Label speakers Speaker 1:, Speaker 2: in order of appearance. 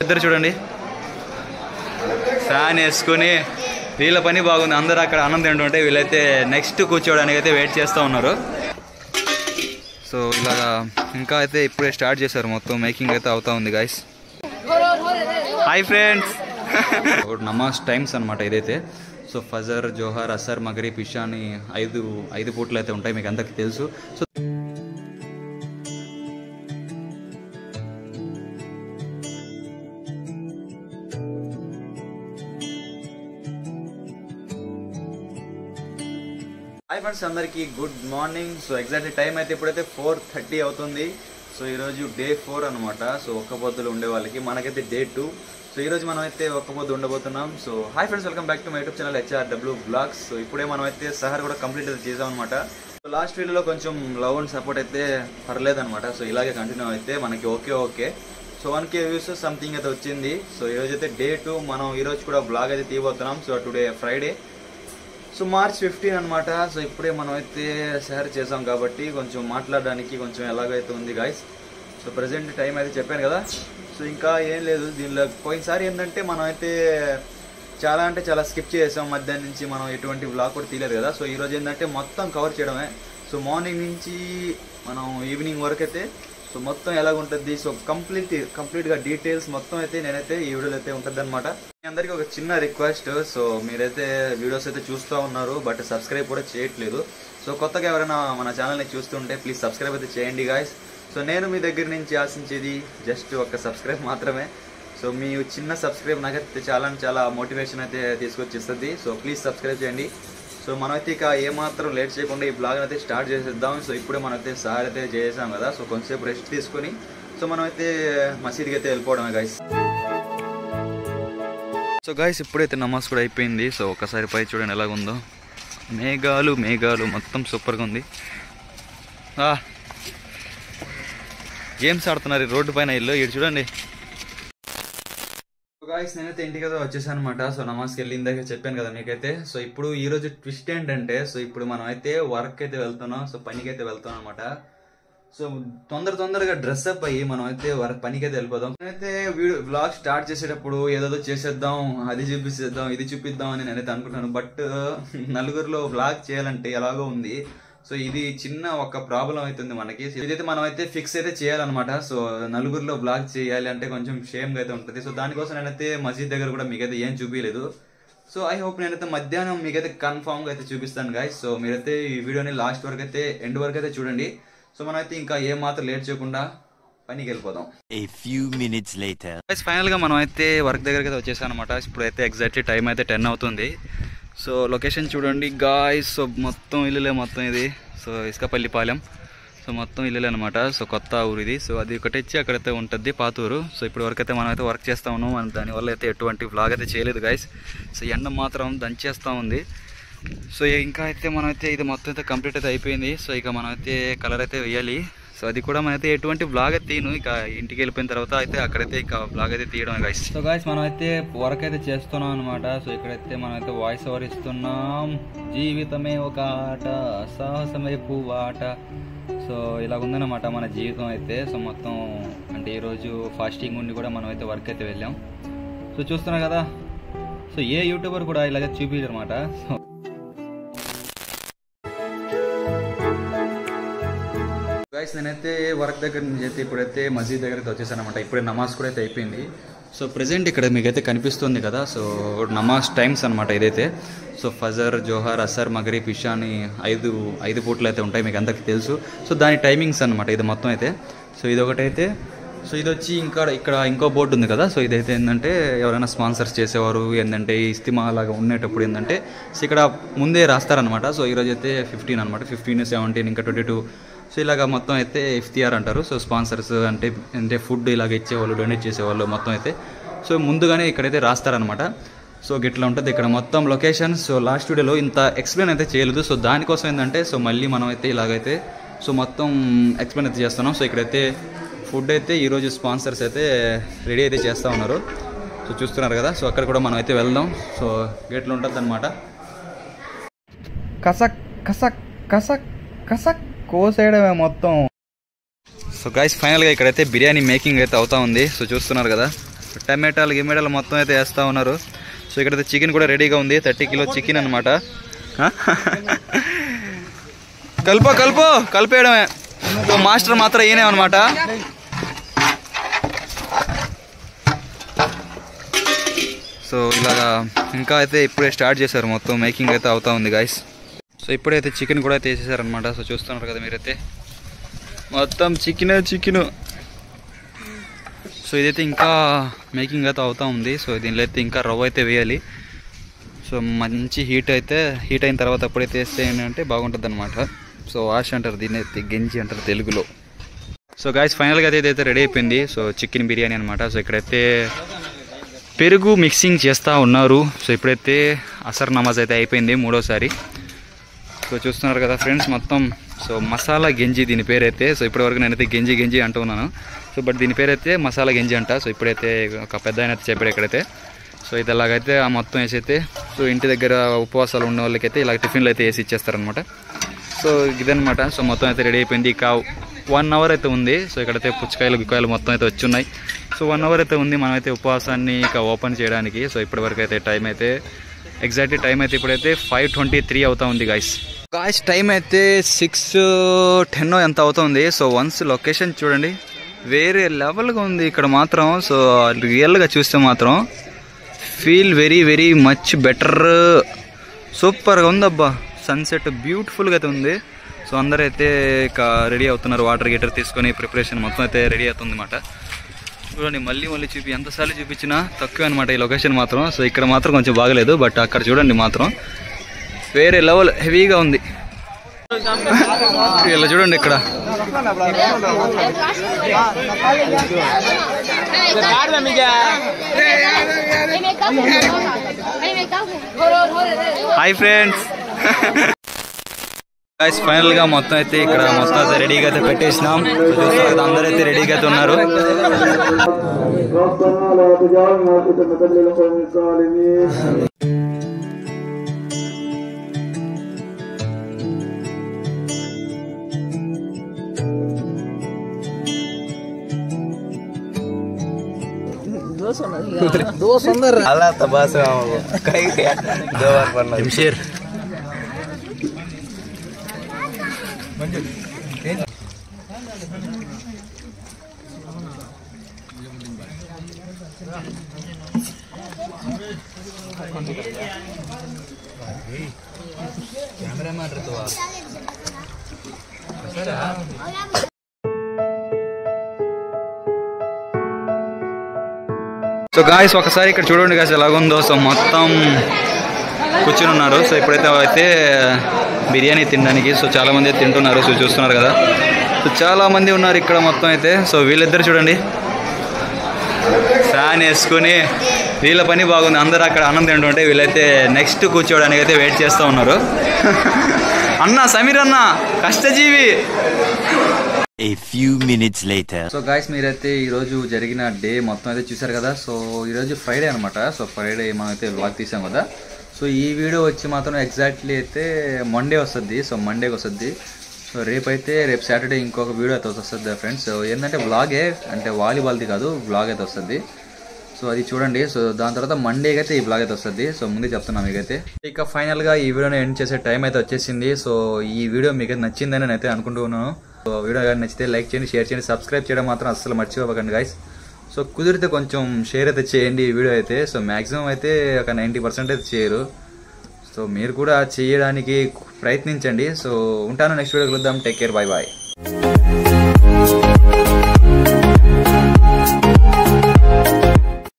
Speaker 1: ఇద్దరు చూడండి ఫ్యాన్ వేసుకుని వీళ్ళ పని బాగుంది అందరూ అక్కడ ఆనందం ఏంటంటే వీళ్ళైతే నెక్స్ట్ కూర్చోవడానికి అయితే వెయిట్ చేస్తూ ఉన్నారు సో ఇలాగా ఇంకా అయితే ఇప్పుడే స్టార్ట్ చేశారు మొత్తం మేకింగ్ అయితే అవుతా ఉంది గాయస్ హాయ్ ఫ్రెండ్స్ నమాజ్ టైమ్స్ అనమాట ఇదైతే సో ఫజర్ జోహర్ అసర్ మగరీబ్ ఇషా అని ఐదు ఐదు పూట్లు అయితే ఉంటాయి మీకు అందరికి తెలుసు సో హాయ్ ఫ్రెండ్స్ అందరికీ good morning so exactly time అయితే ఇప్పుడైతే ఫోర్ థర్టీ అవుతుంది సో ఈరోజు డే ఫోర్ అనమాట సో ఒక్క పొద్దులు ఉండే వాళ్ళకి మనకైతే డే టూ సో ఈరోజు మనం అయితే ఒక్క పొద్దు ఉండబోతున్నాం so hi friends welcome back to my YouTube channel HR W blogs so ఇప్పుడే మనం అయితే సహర్ కూడా కంప్లీట్ అయితే చేసాం అనమాట సో లాస్ట్ వీడియోలో కొంచెం లవ్ అండ్ సపోర్ట్ అయితే పర్లేదు అనమాట సో ఇలాగే కంటిన్యూ అయితే మనకి okay okay so one K views something అయితే వచ్చింది సో ఈరోజు అయితే డే టూ మనం ఈరోజు కూడా బ్లాగ్ అయితే తీయబోతున్నాం so today Friday so March fifteen అనమాట సో ఇప్పుడే మనం అయితే షేర్ చేసాం కాబట్టి కొంచెం మాట్లాడడానికి కొంచెం ఎలాగైతే ఉంది గాయస్ సో ప్రజెంట్ టైం అయితే చెప్పాను కదా సో ఇంకా ఏం లేదు దీనిలో పోయినసారి ఏంటంటే మనం అయితే చాలా అంటే చాలా స్కిప్ చేసాం మధ్యాహ్నం నుంచి మనం ఎటువంటి బ్లాగ్ కూడా తీయలేదు కదా సో ఈరోజు ఏంటంటే మొత్తం కవర్ చేయడమే సో మార్నింగ్ నుంచి మనం ఈవినింగ్ వరకు అయితే సో మొత్తం ఎలాగుంటుంది సో కంప్లీట్ కంప్లీట్గా డీటెయిల్స్ మొత్తం అయితే నేనైతే ఈ వీడియోలో అయితే ఉంటుంది అనమాట మీ అందరికీ ఒక చిన్న రిక్వెస్ట్ సో మీరైతే వీడియోస్ అయితే చూస్తూ ఉన్నారు బట్ సబ్స్క్రైబ్ కూడా చేయట్లేదు సో కొత్తగా ఎవరైనా మన ఛానల్ని చూస్తుంటే ప్లీజ్ సబ్స్క్రైబ్ అయితే చేయండి గాయస్ సో నేను మీ దగ్గర నుంచి ఆశించేది జస్ట్ ఒక సబ్స్క్రైబ్ మాత్రమే సో మీ చిన్న సబ్స్క్రైబ్ నాకైతే చాలా అంటే చాలా మోటివేషన్ అయితే తీసుకొచ్చి ఇస్తుంది సో ప్లీజ్ సబ్స్క్రైబ్ చేయండి సో మనమైతే ఇక ఏమాత్రం లేట్ చేయకుండా ఈ బ్లాగ్ అయితే స్టార్ట్ చేసేద్దాం సో ఇప్పుడే మనమైతే సార్ అయితే చేసాం కదా సో కొంచెంసేపు రెస్ట్ తీసుకొని సో మనమైతే మసీద్కి అయితే వెళ్ళిపోవడమే గైస్ సో గాయస్ ఇప్పుడైతే నమాజ్ కూడా అయిపోయింది సో ఒకసారి పై చూడండి ఎలాగుందో మేఘాలు మేఘాలు మొత్తం సూపర్గా ఉంది ఆ, గేమ్స్ ఆడుతున్నారు ఈ రోడ్డు పైన ఇల్లు ఇటు చూడండి గాయస్ నేనైతే ఇంటికి అయితే వచ్చేసాను అనమాట సో నమాజ్కి వెళ్ళి ఇందాక చెప్పాను కదా మీకైతే సో ఇప్పుడు ఈ రోజు ట్విస్ట్ ఏంటంటే సో ఇప్పుడు మనం అయితే వర్క్ అయితే వెళ్తున్నాం సో పనికి అయితే వెళ్తున్నాం అనమాట సో తొందర తొందరగా డ్రెస్ అప్ అయ్యి మనం అయితే వర్క్ పనికి అయితే వెళ్ళిపోదాం నేనైతే వీడియో బ్లాగ్ స్టార్ట్ చేసేటప్పుడు ఏదేదో చేసేద్దాం అది చూపిసేద్దాం ఇది చూపిద్దాం అని నేనైతే అనుకుంటాను బట్ నలుగురిలో బ్లాగ్ చేయాలంటే ఎలాగో ఉంది సో ఇది చిన్న ఒక ప్రాబ్లం అవుతుంది మనకి ఇదైతే మనం అయితే ఫిక్స్ అయితే చేయాలన్నమాట సో నలుగురిలో బ్లాగ్ చేయాలి అంటే కొంచెం షేమ్ గా అయితే ఉంటుంది సో దానికోసం నేనైతే మసీద్ దగ్గర కూడా మీకైతే ఏం చూపించలేదు సో ఐ హోప్ నేనైతే మధ్యాహ్నం మీకైతే కన్ఫామ్ గా అయితే చూపిస్తాను గాయస్ సో మీరైతే ఈ వీడియోని లాస్ట్ వరకు అయితే ఎండ్ వరకు అయితే చూడండి సో మనమైతే ఇంకా ఏ మాత్రం లేట్ చేయకుండా పనికి వెళ్ళిపోదాం
Speaker 2: A few minutes later.
Speaker 1: Final గా మనం అయితే వర్క్ దగ్గరికి అయితే వచ్చేసాం అనమాట ఇప్పుడు అయితే ఎగ్జాక్ట్లీ టైం అయితే టెన్ అవుతుంది సో లొకేషన్ చూడండి గాయస్ సో మొత్తం ఇల్లులే మొత్తం ఇది సో ఇసుకపల్లిపాలెం సో మొత్తం ఇల్లులే అనమాట సో కొత్త ఊరు ఇది సో అది ఒకటి వచ్చి అక్కడైతే ఉంటుంది పాతూరు సో ఇప్పుడు వరకు అయితే మనం అయితే వర్క్ చేస్తా ఉన్నాం మనం దానివల్ల అయితే ఎటువంటి వ్లాగ్ అయితే చేయలేదు గాయస్ సో ఎండ మాత్రం దంచేస్తూ ఉంది సో ఇంకా అయితే మనం అయితే ఇది మొత్తం అయితే కంప్లీట్ అయితే అయిపోయింది సో ఇక మనం అయితే కలర్ అయితే వేయాలి సో అది కూడా మనమైతే ఎటువంటి బ్లాగ్ అయితే తీయను ఇక ఇంటికి వెళ్ళిపోయిన తర్వాత అయితే అక్కడైతే ఇక బ్లాగ్ అయితే తీయడం గైస్ సో గాయస్ మనం అయితే వర్క్ అయితే చేస్తున్నాం అనమాట సో ఇక్కడైతే మనం అయితే వాయిస్ ఓవర్ ఇస్తున్నాం జీవితమే ఒక ఆట సాహసమే పువ్వాట సో ఇలా ఉందన్నమాట మన జీవితం అయితే సో మొత్తం అంటే ఈరోజు ఫాస్టింగ్ ఉండి కూడా మనం అయితే వర్క్ అయితే వెళ్ళాం సో చూస్తున్నారు కదా సో ఏ యూట్యూబర్ కూడా ఇలాగ చూపించారు అనమాట సో గైస్ నేనైతే వర్క్ దగ్గర నుంచి అయితే ఇప్పుడైతే మసీద్ దగ్గరికి వచ్చేసాను అనమాట ఇప్పుడే నమాజ్ కూడా అయితే అయిపోయింది సో ప్రజెంట్ ఇక్కడ మీకైతే కనిపిస్తుంది కదా సో నమాజ్ టైమ్స్ అనమాట ఇదైతే సో ఫజర్ జోహర్ అసర్ మగరీబ్ ఇషా అని ఐదు ఐదు పూట్లు అయితే ఉంటాయి మీకు అందరికి తెలుసు సో దాని టైమింగ్స్ అనమాట ఇది మొత్తం అయితే సో ఇది ఒకటైతే సో ఇది వచ్చి ఇంకా ఇక్కడ ఇంకో బోర్డు ఉంది కదా సో ఇదైతే ఏంటంటే ఎవరైనా స్పాన్సర్స్ చేసేవారు ఏంటంటే ఈ ఇస్తిమా లాగా ఉండేటప్పుడు ఏంటంటే సో ఇక్కడ ముందే రాస్తారనమాట సో ఈరోజు అయితే ఫిఫ్టీన్ అనమాట ఫిఫ్టీన్ సెవెంటీన్ ఇంకా ట్వంటీ టూ సో ఇలాగ మొత్తం అయితే ఎఫ్తిఆర్ అంటారు సో స్పాన్సర్స్ అంటే అంటే ఫుడ్ ఇలాగ ఇచ్చేవాళ్ళు డొనేట్ చేసేవాళ్ళు మొత్తం అయితే సో ముందుగానే ఇక్కడైతే రాస్తారనమాట సో గిట్లా ఉంటుంది ఇక్కడ మొత్తం లొకేషన్ సో లాస్ట్ వీడియోలో ఇంత ఎక్స్ప్లెయిన్ అయితే చేయలేదు సో దానికోసం ఏంటంటే సో మళ్ళీ మనం అయితే ఇలాగైతే సో మొత్తం ఎక్స్ప్లెయిన్ అయితే చేస్తున్నాం సో ఇక్కడైతే ఫుడ్ అయితే ఈరోజు స్పాన్సర్స్ అయితే రెడీ అయితే చేస్తూ ఉన్నారు సో చూస్తున్నారు కదా సో అక్కడ కూడా మనం అయితే వెళ్దాం సో గేట్లో ఉంటుంది అనమాట కసక్ కసక్ కసక్ కసక్ కోసేయడమే మొత్తం సో గైస్ ఫైనల్గా ఇక్కడైతే బిర్యానీ మేకింగ్ అయితే అవుతా ఉంది సో చూస్తున్నారు కదా టమాటాలు గిమాటాలు మొత్తం అయితే వేస్తూ ఉన్నారు సో ఇక్కడైతే చికెన్ కూడా రెడీగా ఉంది థర్టీ కిలో చికెన్ అనమాట కలుపు కలుపు కలిపేయడమే సో మాస్టర్ మాత్రం ఈయనే అనమాట సో ఇలాగా ఇంకా అయితే ఇప్పుడే స్టార్ట్ చేశారు మొత్తం మేకింగ్ అయితే అవుతా ఉంది గాయస్ సో ఇప్పుడైతే చికెన్ కూడా అయితే వేసేసారనమాట సో చూస్తున్నారు కదా మీరైతే మొత్తం చికెన్ చికెన్ సో ఇదైతే ఇంకా మేకింగ్ అయితే అవుతా ఉంది సో దీనిలో అయితే ఇంకా రవ్వ అయితే వేయాలి సో మంచి హీట్ అయితే హీట్ అయిన తర్వాత ఎప్పుడైతే వేస్తే ఏంటంటే బాగుంటుంది అనమాట సో వాష్ అంటారు దీన్ని అయితే గెంజి అంటారు తెలుగులో సో గాయస్ ఫైనల్గా అయితే ఇదైతే రెడీ అయిపోయింది సో చికెన్ బిర్యానీ అనమాట సో ఇక్కడైతే పెరుగు మిక్సింగ్ చేస్తూ ఉన్నారు సో ఇప్పుడైతే అసర్ నమాజ్ అయితే అయిపోయింది మూడోసారి సో చూస్తున్నారు కదా ఫ్రెండ్స్ మొత్తం సో మసాలా గెంజి దీని పేరైతే సో ఇప్పటివరకు నేనైతే గెంజి గెంజి అంటూ ఉన్నాను సో బట్ దీని పేరైతే మసాలా గెంజి అంట సో ఇప్పుడైతే ఒక పెద్ద ఆయన అయితే చెప్పాడు ఇక్కడైతే సో ఇది అలాగైతే ఆ మొత్తం వేసి అయితే సో ఇంటి దగ్గర ఉపవాసాలు ఉన్న వాళ్ళకైతే ఇలా టిఫిన్లు అయితే వేసి ఇచ్చేస్తారనమాట సో ఇదనమాట సో మొత్తం అయితే రెడీ అయిపోయింది ఇక వన్ అవర్ అయితే ఉంది సో ఇక్కడైతే పుచ్చకాయలు గుక్కాయలు మొత్తం అయితే వచ్చి ఉన్నాయి సో వన్ అవర్ అయితే ఉంది మనమైతే ఉపవాసాన్ని ఇక ఓపెన్ చేయడానికి సో ఇప్పటి వరకు అయితే టైం అయితే ఎగ్జాక్ట్ టైం అయితే ఇప్పుడైతే ఫైవ్ ట్వంటీ త్రీ అవుతా ఉంది గాయస్ గాయస్ టైం అయితే సిక్స్ టెన్ ఎంత అవుతుంది సో వన్స్ లొకేషన్ చూడండి వేరే లెవెల్గా ఉంది ఇక్కడ మాత్రం సో రియల్గా చూస్తే మాత్రం feel very very much better సూపర్గా ఉందబ్బా సన్సెట్ బ్యూటిఫుల్గా అయితే ఉంది సో అందరూ అయితే ఇక రెడీ అవుతున్నారు వాటర్ గీటర్ తీసుకొని ప్రిపరేషన్ మొత్తం అయితే రెడీ అవుతుంది అనమాట చూడండి మళ్ళీ మళ్ళీ చూపి ఎంతసార్లు చూపించినా తక్కువ అనమాట ఈ లొకేషన్ మాత్రం సో ఇక్కడ మాత్రం కొంచెం బాగలేదు బట్ అక్కడ చూడండి మాత్రం వేరే లెవెల్ హెవీగా ఉంది ఇలా చూడండి ఇక్కడ హాయ్ ఫ్రెండ్స్ గైస్ ఫైనల్ గా మొత్తం అయితే ఇక్కడ మొత్తం అయితే రెడీగా అయితే పెట్టేసినాం సో చూస్తారు కదా, అందరూ అయితే రెడీగా అయితే ఉన్నారు
Speaker 3: ربنا لا تجعلنا فتنة للقوم الظالمين
Speaker 4: Allah tabasa mo. Kay Jawar pa na.
Speaker 1: Jamsheer so guys ఒకసారి ఇక్కడ చూడండి గాయస్ ఎలాగుందో సో మొత్తం కూర్చుని ఉన్నారు సో ఇప్పుడైతే అయితే బిర్యానీ తినడానికి సో చాలా మంది అయితే తింటున్నారు సో చూస్తున్నారు కదా సో చాలా మంది ఉన్నారు ఇక్కడ మొత్తం అయితే సో వీళ్ళిద్దరు చూడండి ఫ్యాన్ వేసుకుని వీళ్ళ పని బాగుంది అందరూ అక్కడ అన్నం తింటుంటే వీళ్ళైతే నెక్స్ట్ కూర్చోవడానికి అయితే వెయిట్ చేస్తూ ఉన్నారు అన్న సమీర్ అన్న కష్టజీవి
Speaker 2: A few minutes later.
Speaker 1: So guys మీరైతే ఈరోజు జరిగిన డే మొత్తం అయితే చూసారు కదా సో ఈరోజు ఫ్రైడే అనమాట సో ఫ్రైడే మనం అయితే వ్లాగ్ తీసాం కదా సో ఈ వీడియో వచ్చి మాత్రం ఎగ్జాక్ట్లీ అయితే మండే వస్తుంది సో మండేకి వస్తుంది సో రేపు అయితే రేపు సాటర్డే ఇంకొక వీడియో అయితే వస్తుంది ఫ్రెండ్స్ సో ఏంటంటే వ్లాగే అంటే వాలీబాల్ది కాదు వ్లాగ్ అయితే వస్తుంది సో అది చూడండి సో దాని తర్వాత మండేకి అయితే ఈ బ్లాగ్ అయితే వస్తుంది సో ముందే చెప్తున్నాను మీకైతే ఇక ఫైనల్గా ఈ వీడియోని ఎండ్ చేసే టైం అయితే వచ్చేసింది సో ఈ వీడియో మీకు నచ్చిందని నేనైతే అనుకుంటున్నాను సో వీడియో కానీ నచ్చితే లైక్ చేయండి షేర్ చేయండి సబ్స్క్రైబ్ చేయడం మాత్రం అస్సలు మర్చిపోకండి గైస్ సో కుదిరితే కొంచెం షేర్ అయితే చేయండి ఈ వీడియో అయితే సో మ్యాక్సిమం అయితే ఒక నైంటీ పర్సెంట్ అయితే చేయరు సో మీరు కూడా చేయడానికి ప్రయత్నించండి సో ఉంటాను నెక్స్ట్ వీడియో కలుద్దాం టేక్ కేర్ బాయ్ బాయ్